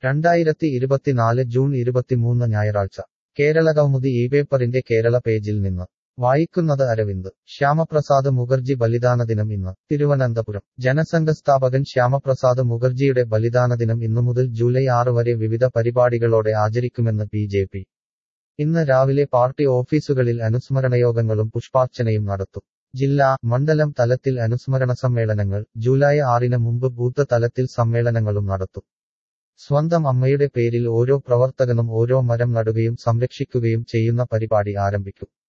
രണ്ടായിരത്തി ഇരുപത്തിനാല് ജൂൺ ഇരുപത്തിമൂന്ന് ഞായറാഴ്ച കേരള കൗമുദി ഈ പേപ്പറിന്റെ കേരള പേജിൽ നിന്ന് വായിക്കുന്നത് അരവിന്ദ് ശ്യാമപ്രസാദ് മുഖർജി ബലിദാന ദിനം ഇന്ന് തിരുവനന്തപുരം ജനസംഘസ്ഥാപകൻ ശ്യാമപ്രസാദ് മുഖർജിയുടെ ബലിദാന ദിനം ഇന്നു മുതൽ ജൂലൈ ആറ് വരെ വിവിധ പരിപാടികളോടെ ആചരിക്കുമെന്ന് ബി ജെ പി ഇന്ന് രാവിലെ പാർട്ടി ഓഫീസുകളിൽ അനുസ്മരണയോഗങ്ങളും പുഷ്പാർച്ചനയും നടത്തും ജില്ലാ മണ്ഡലം തലത്തിൽ അനുസ്മരണ സമ്മേളനങ്ങൾ ജൂലൈ ആറിന് മുമ്പ് ബൂത്ത് തലത്തിൽ സമ്മേളനങ്ങളും നടത്തും സ്വന്തം അമ്മയുടെ പേരിൽ ഓരോ പ്രവർത്തകനും ഓരോ മരം നടുകയും സംരക്ഷിക്കുകയും ചെയ്യുന്ന പരിപാടി ആരംഭിക്കും